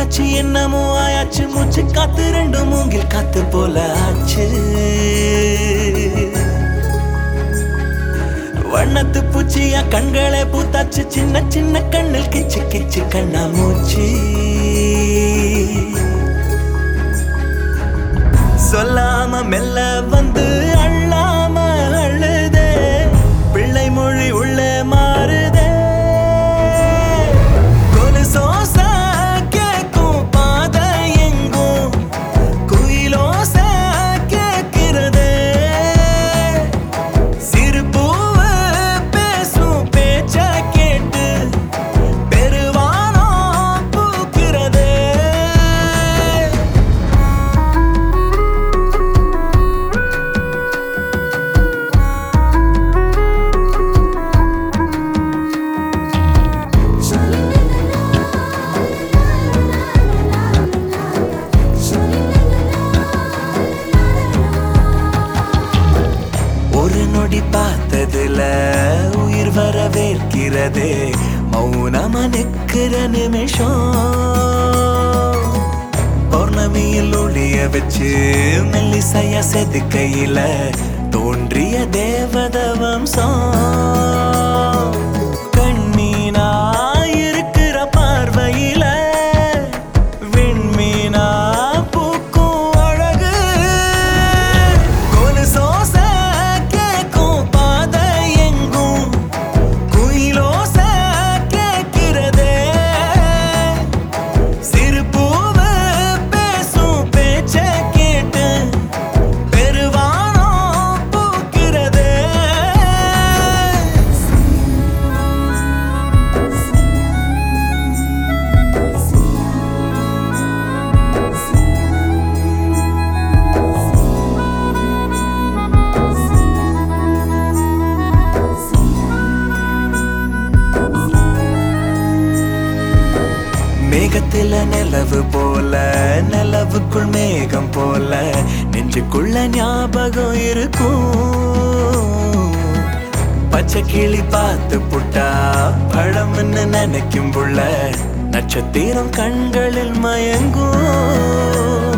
என்னாச்சு என்னமோ ஆயாச்சு மூச்சு காத்து ரெண்டு மூங்கில் காத்து போல ஆச்சு வண்ணத்து பூச்சியா கண்களை பூத்தாச்சு சின்ன சின்ன கண்ணில் கிச்சு கிச்சு கண்ணா மூச்சு சொல்லாம மெல்ல வந்து அள்ளாம அழுதே பிள்ளை மொழி உள்ள மாறுதே கொலுசோச கேக்கும் பாதை எங்கும் குயிலோச கேட்கிறதே சிறு பூவு பேசும் பேச்ச கேட்டு பெருவானம் பூக்கிறதே ஒரு நொடி பார்த்ததுல உயிர் வரவேற்கிறதே மௌனமா நிக்கிற நிமிஷம் பௌர்ணமியில் ஒளிய வச்சு மெல்லிசையா செதுக்கையில தோன்றிய தேவத வம்சம் கண்மீனா இருக்கிற பார்வையில விண்மீனா பூக்கும் அழகு கொலுசோச கேக்கும் பாதை எங்கும் குயிலோச கேட்கிறதே சிறு பூவு பேசும் பேச்ச கேட்டு பெருவானம் பூக்கிறதே மேகத்தில நிலவு போல நிலவுக்குள் மேகம் போல நெஞ்சுக்குள்ள ஞாபகம் இருக்கும் பச்சை கிளி பார்த்து புட்டா பழம்னு நினைக்கும் புள்ள நட்சத்திரம் கண்களில் மயங்கும்